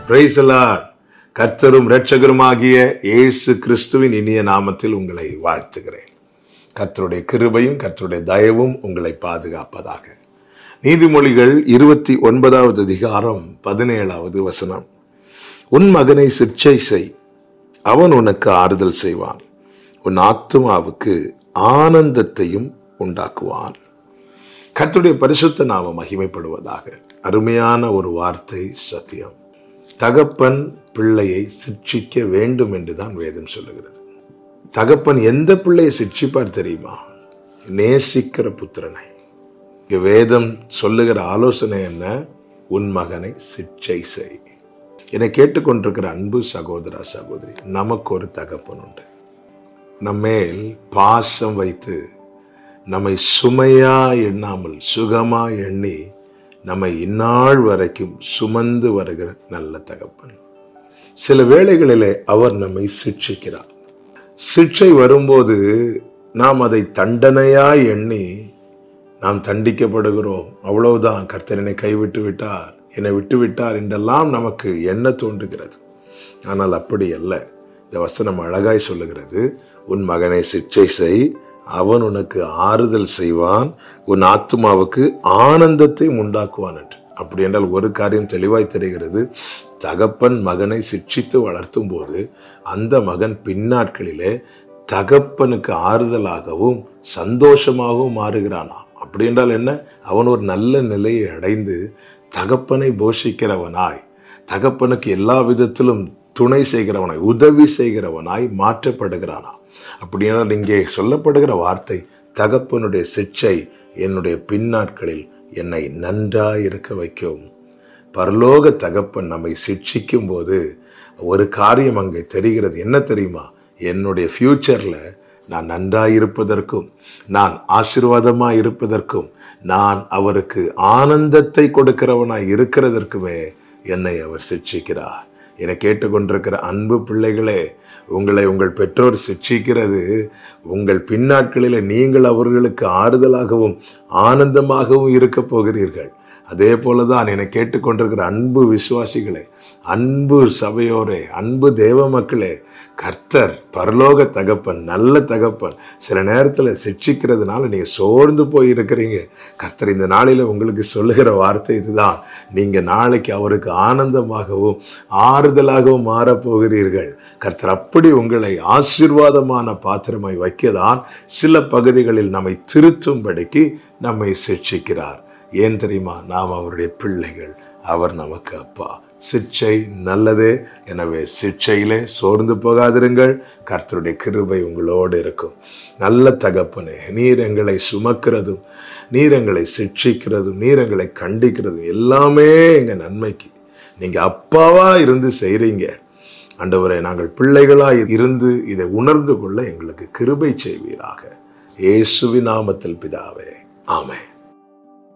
praise the Lord கர்த்தரும் இரட்சகருமாகிய இயேசு கிறிஸ்துவின் இனிய நாமத்தில் உங்களை வாழ்த்துகிறேன் கர்த்தருடைய கிருபையும் கர்த்தருடைய தயவும் உங்களை பாதுகாப்பதாக நீதிமொழிகள் இருபத்தி ஒன்பதாவது அதிகாரம் பதினேழாவது வசனம் உன் மகனை சிற்சை செய் அவன் உனக்கு ஆறுதல் செய்வான் உன் ஆத்துமாவுக்கு ஆனந்தத்தையும் உண்டாக்குவான் கர்த்தருடைய பரிசுத்த நாம மகிமைப்படுவதாக அருமையான ஒரு வார்த்தை சத்தியம் தகப்பன் பிள்ளையை சிட்சிக்க வேண்டும் என்றுதான் வேதம் சொல்லுகிறது தகப்பன் எந்த பிள்ளையை சிட்சிப்பார் தெரியுமா நேசிக்கிற புத்திரனை இங்க வேதம் சொல்லுகிற ஆலோசனை என்ன உன் மகனை சிற்சை செய் என்னை கேட்டுக்கொண்டிருக்கிற அன்பு சகோதரா சகோதரி நமக்கு ஒரு தகப்பன் உண்டு நம்மேல் பாசம் வைத்து நம்மை சுமையா எண்ணாமல் சுகமா எண்ணி நம்மை இந்நாள் வரைக்கும் சுமந்து வருகிற நல்ல தகப்பன் சில வேளைகளிலே அவர் நம்மை சிட்சிக்கிறார் சிக்ஷை வரும்போது நாம் அதை தண்டனையா எண்ணி நாம் தண்டிக்கப்படுகிறோம் அவ்வளவுதான் கர்த்தர் என்னை கைவிட்டு விட்டார் என்னை விட்டு விட்டார் என்றெல்லாம் நமக்கு எண்ண தோன்றுகிறது ஆனால் அப்படி அல்ல இந்த வசனம் அழகாய் சொல்லுகிறது உன் மகனை சிக்ஷை செய் அவன் உனக்கு ஆறுதல் செய்வான் உன் ஆத்மாவுக்கு ஆனந்தத்தை உண்டாக்குவான் என்று அப்படி என்றால் ஒரு காரியம் தெளிவாய் தெரிகிறது தகப்பன் மகனை சிக்ஷித்து வளர்த்தும் போது அந்த மகன் பின்னாட்களிலே தகப்பனுக்கு ஆறுதலாகவும் சந்தோஷமாகவும் மாறுகிறானா அப்படி என்றால் என்ன அவன் ஒரு நல்ல நிலையை அடைந்து தகப்பனை போஷிக்கிறவனாய் தகப்பனுக்கு எல்லா விதத்திலும் துணை செய்கிறவனாய் உதவி செய்கிறவனாய் மாற்றப்படுகிறானா அப்படியானால் இங்கே சொல்லப்படுகிற வார்த்தை தகப்பனுடைய சிற்சை என்னுடைய பின்னாட்களில் என்னை நன்றாய் இருக்க வைக்கும் பரலோக தகப்பன் நம்மை சிட்சிக்கும் போது ஒரு காரியம் அங்கே தெரிகிறது என்ன தெரியுமா என்னுடைய ஃபியூச்சர்ல நான் நன்றாய் இருப்பதற்கும் நான் ஆசீர்வாதமாய் இருப்பதற்கும் நான் அவருக்கு ஆனந்தத்தை கொடுக்கிறவனாய் இருக்கிறதற்குமே என்னை அவர் சிட்சிக்கிறார் என கேட்டுக்கொண்டிருக்கிற அன்பு பிள்ளைகளே உங்களை உங்கள் பெற்றோர் சிக்ஷிக்கிறது உங்கள் பின்னாட்களில் நீங்கள் அவர்களுக்கு ஆறுதலாகவும் ஆனந்தமாகவும் இருக்க போகிறீர்கள் அதே போலதான் என கேட்டுக்கொண்டிருக்கிற அன்பு விசுவாசிகளே அன்பு சபையோரே அன்பு தேவ மக்களே கர்த்தர் பரலோக தகப்பன் நல்ல தகப்பன் சில நேரத்தில் சிக்ஷிக்கிறதுனால நீங்க சோர்ந்து போய் இருக்கிறீங்க கர்த்தர் இந்த நாளில உங்களுக்கு சொல்லுகிற வார்த்தை இதுதான் நீங்க நாளைக்கு அவருக்கு ஆனந்தமாகவும் ஆறுதலாகவும் மாறப்போகிறீர்கள் கர்த்தர் அப்படி உங்களை ஆசீர்வாதமான பாத்திரமாய் வைக்கதான் சில பகுதிகளில் நம்மை திருத்தும்படிக்கு நம்மை சிக்ஷிக்கிறார் ஏன் தெரியுமா நாம் அவருடைய பிள்ளைகள் அவர் நமக்கு அப்பா சிற்சை நல்லதே எனவே சிற்சையிலே சோர்ந்து போகாதிருங்கள் கர்த்தருடைய கிருபை உங்களோடு இருக்கும் நல்ல தகப்பனே நீர் எங்களை சுமக்கிறதும் நீர் எங்களை சிக்ஷிக்கிறதும் நீர் எங்களை கண்டிக்கிறதும் எல்லாமே எங்க நன்மைக்கு நீங்க அப்பாவா இருந்து செய்றீங்க ஆண்டவரை நாங்கள் பிள்ளைகளாய் இருந்து இதை உணர்ந்து கொள்ள எங்களுக்கு கிருபை செய்வீராக இயேசுவி நாமத்தில் பிதாவே ஆமென்